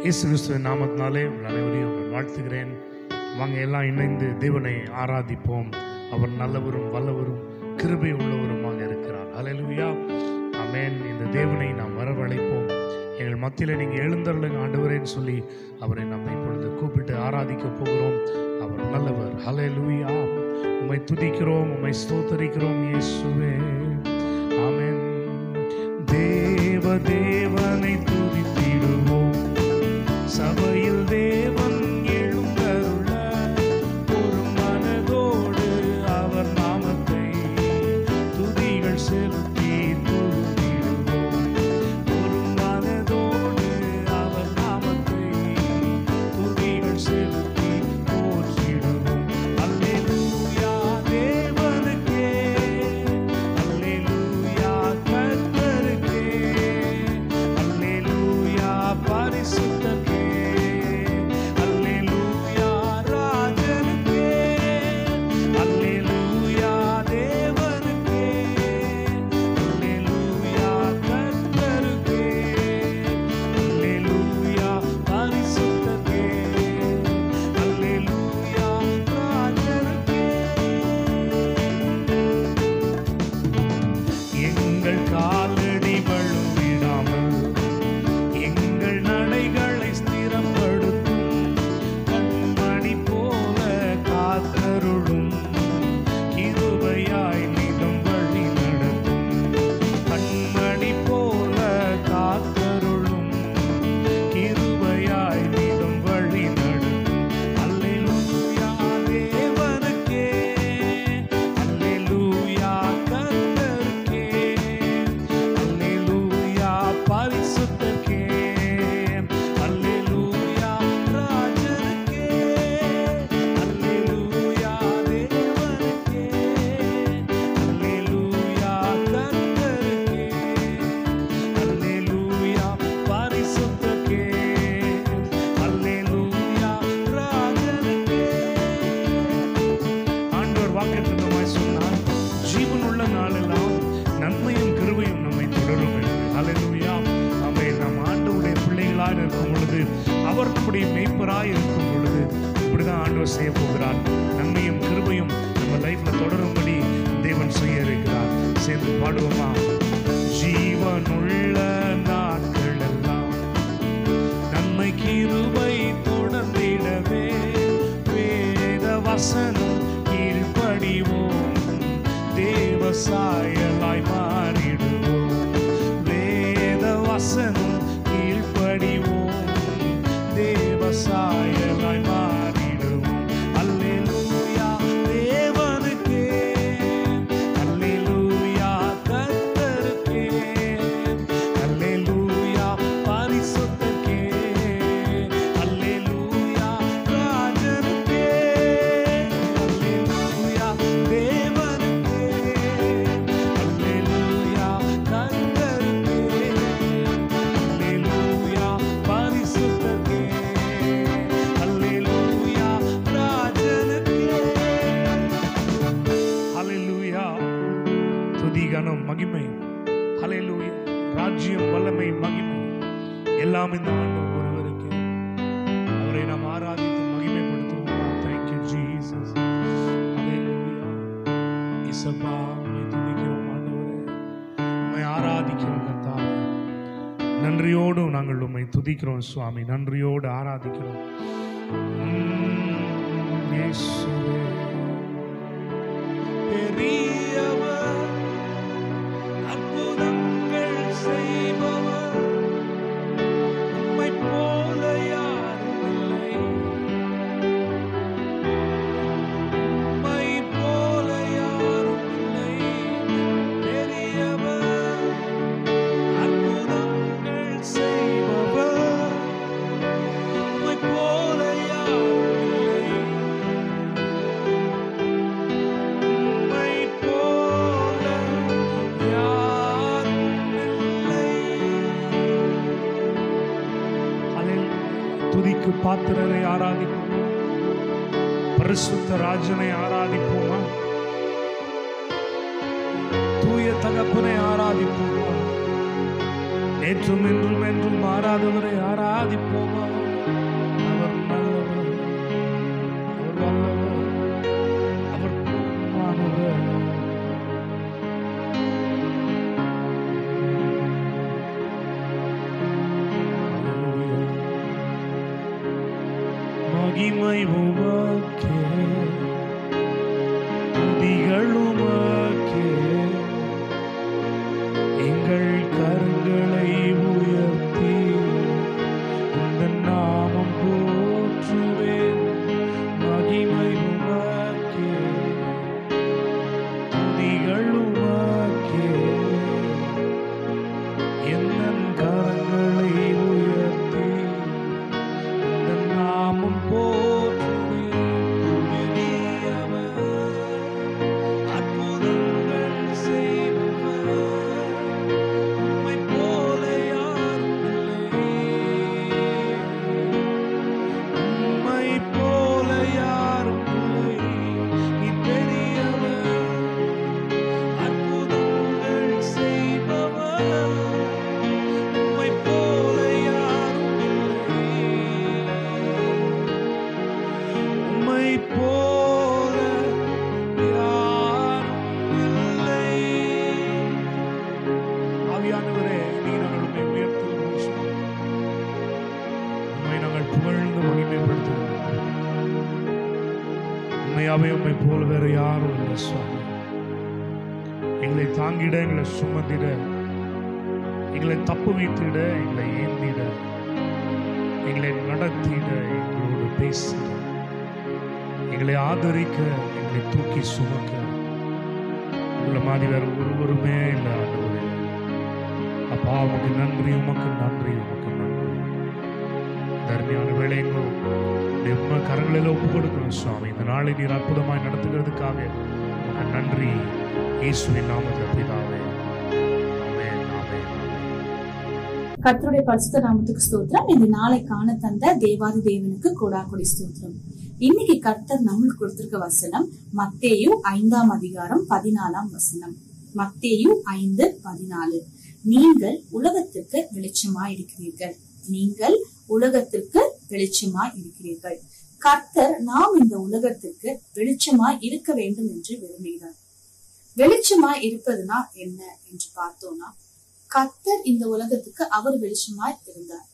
இயேசு கிறிஸ்துவின் நாமத்தினாலே உங்கள் அனைவரையும் நான் வாழ்த்துகிறேன் வாங்க எல்லாம் இணைந்து தேவனை ஆராதிப்போம் அவர் நல்லவரும் வல்லவரும் கிருபை உள்ளவருமாக இருக்கிறார் ஹalleluya ஆமென் இந்த தேவனை நாம் வரவழைப்போம் எங்கள் மத்தியில் நீங்கள் எழுந்தருளுங்க ஆண்டவரேன்னு சொல்லி அவரை நம்ம இப்பொழுது கூப்பிட்டு ஆராதிக்க போகிறோம் அவர் நல்லவர் ஹalleluya உம்மை துதிக்கிறோம் உம்மை ஸ்தோத்தரிக்கிறோம் இயேசுவே ஆமென் தேவ தேவனை துதித்திடுவோம் சபையில் தேவன் எழுந்தருள ஒரு மனதோடு அவர் நாமத்தை துதிகள் செலுத்தி தொழுதிடுவோம் ஒரு மனதோடு அவர் நாமத்தை துதிகள் செலுத்தி போற்றிடுவோம் அல்லேலூயா தேவனுக்கே அல்லேலூயா கர்த்தருக்கே அல்லேலூயா பரிசுத்தருக்கே அல்லேலூயா ராஜனுக்கே அல்லேலூயா தேவனுக்கே அல்லேலூயா கர்த்தருக்கே அல்லேலூயா பரிசுத்தருக்கே அல்லேலூயா ராஜனுக்கே எங்கள் காலடி வழுவிடாமல் எங்கள் நடைகளை ஸ்திரப்படுத்தும் கண்மணி போல காத்தருளும் கிருபையாய் நிதம் வழி நடத்தும் கண்மணி போல காத்தருளும் கிருபையாய் நிதம் வழி நடத்தும் அல்லேலூயா தேவனுக்கே அல்லேலூயா கர்த்தருக்கே அல்லேலூயா பரிசுத்தருக்கே அல்லேலூயா ராஜனுக்கே அல்லேலூயா தேவனுக்கே அல்லேலூயா கர்த்தருக்கே அல்லேலூயா பரிசுத்தருக்கே அல்லேலூயா ராஜனுக்கே ஆண்டவர் வாக்குத்தத்தமாய் சொன்னார் ஜீவனுள்ள நாளெல்லாம் நன்மையும் கிருபையும் நம்மை தொடரும் என்று ஹalleluya ஆமே நாம் ஆண்டவருடைய பிள்ளைகளாக இருக்கும் பொழுது அவர் நம்முடைய மெய்ப்பராய் இருக்கும் பொழுது இப்படிதான் ஆண்டவர் செய்ய போகிறார் நன்மையும் கிருபையும் நம்ம லைஃப்ல தொடரும்படி தேவன் செய்ய இருக்கிறார் சேர்ந்து பாடுவோமா ஜீவனுள்ள நாட்கள் எல்லாம் நன்மை கிருபை தொடர்ந்திடவே வேத வசனம் கீழ்ப்படிவோம் தேவ சாயலாய் மாறிடுவோம் வேத வசனம் கீழ்ப்படிவோம் தேவ சாயலாய் மாறிடுவோம் அல்லேலூயா தேவனுக்கே அல்லேலூயா கர்த்தருக்கே அல்லேலூயா பரிசுத்தருக்கே அல்லேலூயா ராஜனுக்கே அல்லேலூயா தேவனுக்கே அல்லேலூயா கர்த்தருக்கே அல்லேலூயா பரிசுத்தருக்கே அல்லேலூயா ராஜனுக்கே ஹalleluya துதி கனம் மகிமை ஹalleluya ராஜ்யம் வல்லமை மகிமை எல்லாம் இந்த ஆண்டு ஒருவருக்கு அவரை நாம் ஆராதித்து மகிமைப்படுத்துவோம் thank you jesus ஹalleluya இசப்பா உம்மை துதிக்கிறோம் ஆண்டவரே உம்மை ஆராதிக்கிறோம் கர்த்தாவே நன்றியோடு நாங்கள் உம்மை துதிக்கிறோம் சுவாமி நன்றியோடு ஆராதிக்கிறோம் உம், இயேசுவே பெரியவர் அற்புதங்கள் செய்பவர் உம்மைப் போல யாரும் இல்லை உம்மைப் போல யாரும் இல்லை பெரியவர் அற்புதங்கள் செய்பவர் உம்மைப் போல யாரும் இல்லை உம்மைப் போல யாரும் இல்லை. ஹalleluya. துதிக்கு பாத்திரரை ஆராதிப்போம் பரிசுத்த ராஜனை ஆராதிப்போமா தூய தகப்பனை ஆராதிப்போமா நேற்றும் என்றும் என்றும் மாறாதவரை ஆராதிப்போமா அவர் நல்லவர் அவர் வல்லவர் அவர் போதுமானவர் மகிமை உமக்கே துதிகள் உமக்கே எங்கள் கரங்களை உயர்த்தி இந்த நாமம் போற்றுவேன் மகிமை உமக்கே துதிகள் உமக்கே எந்தன் கரங்களை உயர்த்தி இந்த நாமம் போற்றுவேன் பெரியவர், அற்புதங்கள் செய்பவர், உம்மைப் போல யாரும் இல்லை. உம்மைப் போல யாரும் இல்லை. நீ பெரியவர், அற்புதங்கள் செய்பவர், உம்மைப் போல யாரும் இல்லை. உம்மைப் போல யாரும் இல்லை. ஆவியானவரே, நீர் நாங்கள் உம்மை உயர்த்துகிறோம் சுவாமி. உம்மை நாங்கள் புகழ்ந்து மகிமைப்படுத்துகிறோம். உண்மையாவே உம்மை போல வேற யாரும் இல்லை சுவாமி எங்களை தாங்கிட எங்களை சுமந்திட எங்களை தப்பு வைத்திட எங்களை ஏந்திட எங்களை நடத்திட எங்களோடு பேசிட எங்களை ஆதரிக்க எங்களை தூக்கி சுமக்க உங்களை மாதிரி வேற ஒருவருமே இல்லை ஆண்டவரே அப்பா உமக்கு நன்றி உமக்கு நன்றி உமக்கு நன்றி இந்த அருமையான வேலையங்களும் உம்மை கரங்களில் ஒப்பு கொடுக்கிறோம் சுவாமி இந்த நாளை நீர் அற்புதமாய் நடத்துகிறதுக்காக உமக்கு நன்றி இயேசுவின் நாமத்தில் பிதாவே ஆமென் ஆமென் ஆமென் கர்த்தருடைய பரிசுத்த நாமத்துக்கு ஸ்தோத்திரம் இந்த நாளை காண தந்த தேவாதி தேவனுக்கு கோடாக்குடி ஸ்தோத்திரம் இன்னைக்கு கர்த்தர் நம்மளுக்கு கொடுத்திருக்க வசனம் மத்தேயு ஐந்தாம் அதிகாரம் பதினாலாம் வசனம் மத்தேயு ஐந்து பதினாலு நீங்கள் உலகத்திற்கு வெளிச்சமாய் இருக்கிறீர்கள் நீங்கள் உலகத்திற்கு வெளிச்சமாய் இருக்கிறீர்கள் கர்த்தர் நாம் இந்த உலகத்திற்கு வெளிச்சமாய் இருக்க வேண்டும் என்று விரும்புகிறார் வெளிச்சமாய் இருப்பதுனா என்ன என்று பார்த்தோம்னா கர்த்தர் இந்த உலகத்துக்கு அவர் வெளிச்சமாய் இருந்தார்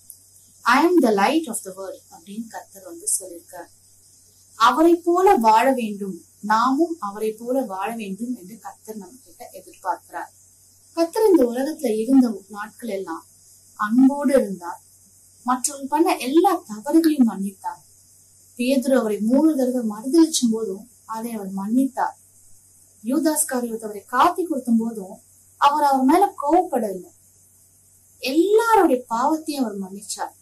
I am the light of the world அப்படின்னு கர்த்தர் வந்து சொல்லியிருக்கார் அவரை போல வாழ வேண்டும் நாமும் அவரை போல வாழ வேண்டும் என்று கர்த்தர் நம்ம கிட்ட எதிர்பார்க்கிறார் கர்த்தர் இந்த உலகத்துல இருந்த நாட்கள் எல்லாம் அன்போடு இருந்தார் மற்றவர்கள் பண்ண எல்லா தவறுகளையும் மன்னித்தார் பேதுரு அவரை மூணு தடவை மறுதளிச்சும் போதும் அதை அவர் மன்னித்தார் யூதாஸ் காரியத்தை அவரை காத்தி கொடுத்தும் போதும் அவர் அவர் மேல கோவப்படவில்லை எல்லாருடைய பாவத்தையும் அவர் மன்னிச்சார்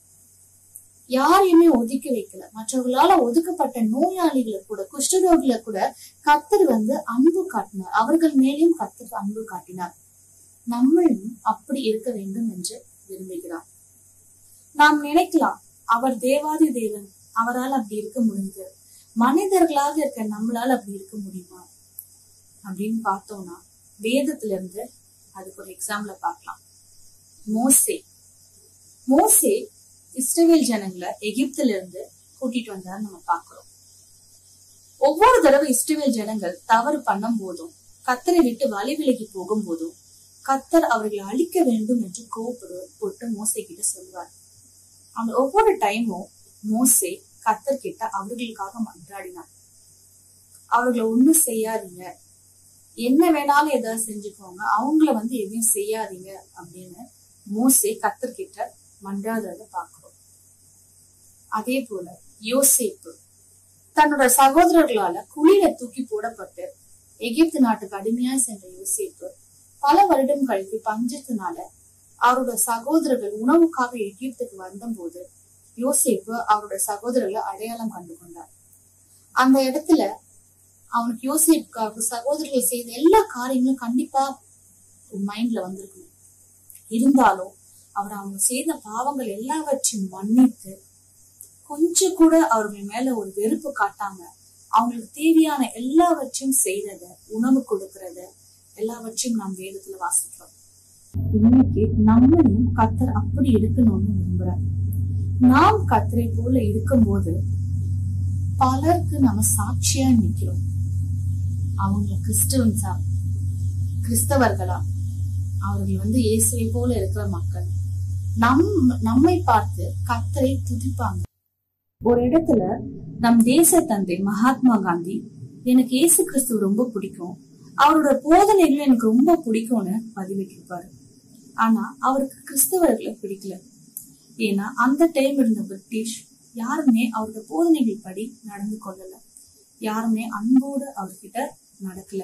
யாரையுமே ஒதுக்கி வைக்கல மற்றவர்களால ஒதுக்கப்பட்ட நோயாளிகளை கூட குஷ்டரோகிகளை கூட கத்தர் வந்து அன்பு காட்டினார் அவர்கள் மேலேயும் கத்தர் அன்பு காட்டினார் நம்மளும் அப்படி இருக்க வேண்டும் என்று விரும்புகிறார் நாம் நினைக்கலாம் அவர் தேவாதி தேவன் அவரால் அப்படி இருக்க முடியுது மனிதர்களாக இருக்க நம்மளால அப்படி இருக்க முடியுமா அப்படின்னு பார்த்தோம்னா வேதத்துல இருந்து அதுக்கு ஒரு எக்ஸாம்பிள பார்க்கலாம் மோசே மோசே இஸ்ரவேல் ஜனங்களை எகிப்துல இருந்து கூட்டிட்டு வந்தார் நம்ம பார்க்கிறோம் ஒவ்வொரு தடவை இஸ்ரவேல் ஜனங்கள் தவறு பண்ணும் போதும் கத்தரை விட்டு வழி விலகி போகும் போதும் கத்தர் அவர்களை அழிக்க வேண்டும் என்று கோவப்படுவார் போட்டு மோசே கிட்ட சொல்வார் அவங்க ஒவ்வொரு டைமும் மோசே கத்தர் கிட்ட அவர்களுக்காக மன்றாடினார் அவர்களை ஒண்ணும் செய்யாதீங்க என்ன வேணாலும் ஏதாவது செஞ்சுக்கோங்க அவங்கள வந்து எதையும் செய்யாதீங்க அப்படின்னு மோசே கத்தர்கிட்ட மன்றாதத பாக்குறோம் அதே போல யோசேப்பு தன்னோட சகோதரர்களால குழியில தூக்கி போடப்பட்டு எகிப்து நாட்டுக்கு அடிமையாய் சென்ற யோசேப்பு பல வருடம் கழித்து பஞ்சத்தினால அவரோட சகோதரர்கள் உணவுக்காக எகிப்துக்கு வந்தபோது யோசேப்பு அவரோட சகோதரர்களை அடையாளம் கண்டு கொண்டார் அந்த இடத்துல அவனுக்கு யோசிப்புக்காக சகோதரர்கள் செய்த எல்லா காரியங்களும் கண்டிப்பா மைண்ட்ல வந்திருக்கணும் இருந்தாலும் அவர் அவங்க செய்த பாவங்கள் எல்லாவற்றையும் மன்னித்து கொஞ்சம் கூட அவர்கள் மேல ஒரு வெறுப்பு காட்டாம அவங்களுக்கு தேவையான எல்லாவற்றையும் செய்யறத உணவு கொடுக்கறத எல்லாவற்றையும் நாம் வேதத்துல வாசிக்கிறோம் இன்னைக்கு நம்மளையும் கத்தர் அப்படி இருக்கணும்னு விரும்புறார் நாம் கத்தரை போல இருக்கும்போது பலருக்கு நம்ம சாட்சியா நிக்கிறோம் அவங்க கிறிஸ்துவன்ஸா கிறிஸ்தவர்களா அவர்கள் வந்து இயேசுவை போல இருக்கிற மக்கள் நம் நம்மை பார்த்து கத்தரை துதிப்பாங்க ஒரு இடத்துல நம் தேச தந்தை மகாத்மா காந்தி எனக்கு இயேசு கிறிஸ்துவ ரொம்ப பிடிக்கும் அவரோட போதனைகள் எனக்கு ரொம்ப பிடிக்கும்னு பதிவிட்டிருப்பாரு ஆனா அவருக்கு கிறிஸ்தவர்களை பிடிக்கல ஏன்னா அந்த டைம் இருந்த பிரிட்டிஷ் யாருமே அவரோட போதனைகள் படி நடந்து கொள்ளல யாருமே அன்போடு அவர்கிட்ட நடக்கல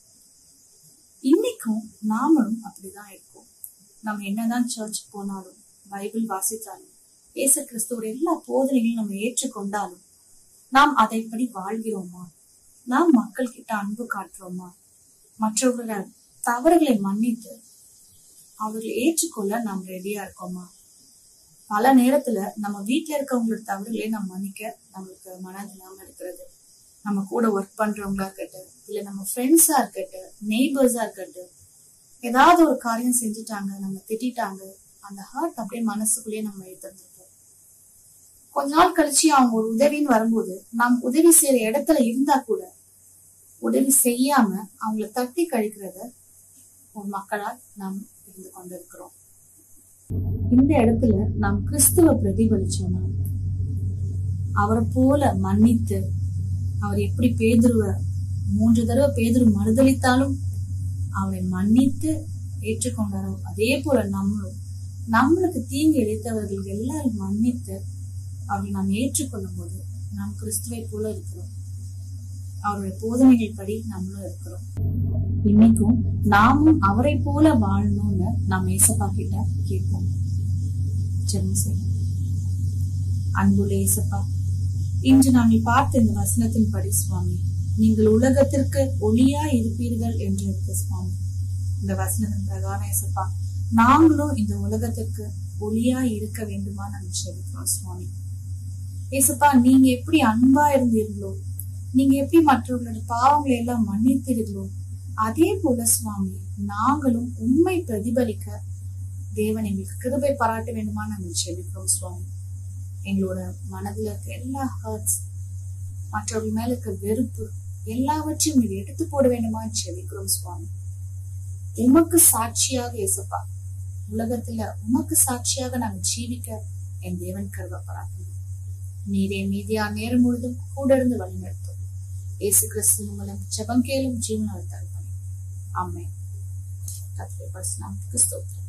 இன்னைக்கும் நாமளும் அப்படிதான் இருக்கோம் நம்ம என்னதான் சர்ச் போனாலும் பைபிள் வாசித்தாலும் இயேசு கிறிஸ்துவோட எல்லா போதனைகளையும் நம்ம ஏற்றுக்கொண்டாலும் நாம் அதைப்படி வாழ்கிறோமா நாம் மக்கள் கிட்ட அன்பு காட்டுறோமா மற்றவர்கள தவறுகளை மன்னித்து அவர்களை ஏற்றுக்கொள்ள நாம் ரெடியா இருக்கோமா பல நேரத்துல நம்ம வீட்டுல இருக்கவங்களோட தவறுகளை நம்ம மன்னிக்க நம்மளுக்கு மனது இல்லாம இருக்கிறது நம்ம கூட ஒர்க் பண்றவங்களா இருக்கட்டும் இல்ல நம்ம ஃப்ரெண்ட்ஸா இருக்கட்டும் நெய்பர்ஸா இருக்கட்டும் ஏதாவது ஒரு காரியம் செஞ்சுட்டாங்க நம்ம திட்டாங்க அந்த ஹர்ட் அப்படியே மனசுக்குள்ளேயே நம்ம எடுத்துருப்போம் கொஞ்ச நாள் கழிச்சு அவங்க ஒரு உதவின்னு வரும்போது நாம் உதவி செய்யற இடத்துல இருந்தா கூட உதவி செய்யாம அவங்கள தட்டி கழிக்கிறத ஒரு மக்களால் நாம் இருந்து கொண்டிருக்கிறோம் இந்த இடத்துல நாம் கிறிஸ்துவ பிரதிபலிச்சோம்னா அவரை போல மன்னித்து அவர் எப்படி பேதுருவ மூன்று தடவை பேதுரு மறுதளித்தாலும் அவரை மன்னித்து ஏற்றுக்கொண்டாரோ அதே போல நம்மளும் நம்மளுக்கு தீங்கு இழைத்தவர்கள் எல்லாரும் மன்னித்து அவர்களை நாம் ஏற்றுக்கொள்ளும் போது நாம் கிறிஸ்துவை போல இருக்கிறோம் அவருடைய போதனைகள் படி நம்மளும் இருக்கிறோம் இன்னைக்கும் நாமும் அவரை போல வாழணும்னு நாம் ஏசப்பா கிட்ட கேட்போம் ஜெபம் செய்வோம் அன்புள்ள ஏசப்பா இன்று நாங்கள் பார்த்த இந்த வசனத்தின் படி சுவாமி நீங்கள் உலகத்திற்கு ஒளியா இருப்பீர்கள் என்று இருக்கு சுவாமி இந்த வசனத்தின் பிரகாரம் ஏசப்பா நாங்களும் இந்த உலகத்திற்கு ஒளியா இருக்க வேண்டுமா நாங்கள் செபிக்கிறோம் சுவாமி ஏசப்பா நீங்க எப்படி அன்பா இருந்தீர்களோ நீங்க எப்படி மற்றவர்களோட பாவங்களை எல்லாம் மன்னித்தீர்களோ அதே போல சுவாமி நாங்களும் உண்மை பிரதிபலிக்க தேவன் எங்களுக்கு கிருபை பாராட்ட வேண்டுமா நாங்கள் செபிக்கிறோம் சுவாமி எங்களோட மனதுல இருக்க எல்லா ஹர்ட்ஸ் மற்றவர்கள் மேல இருக்க வெறுப்பு எல்லாவற்றையும் நீங்க எடுத்து போட வேண்டுமா செபிக்கிறோம் சுவாமி உமக்கு சாட்சியாக இயேசுப்பா உலகத்துல உமக்கு சாட்சியாக நாங்கள் ஜீவிக்க என் தேவன் கருவப்படாதீங்க நீரே மீதியா நேரம் முழுதும் கூட இருந்து வழிநடத்தும் இயேசு கிறிஸ்து மூலம் ஜெபம் கேளும் ஜீவனால் தருப்பேன் அம்மே கத்திரை பரிசு நாம் கிறிஸ்தவத்தில்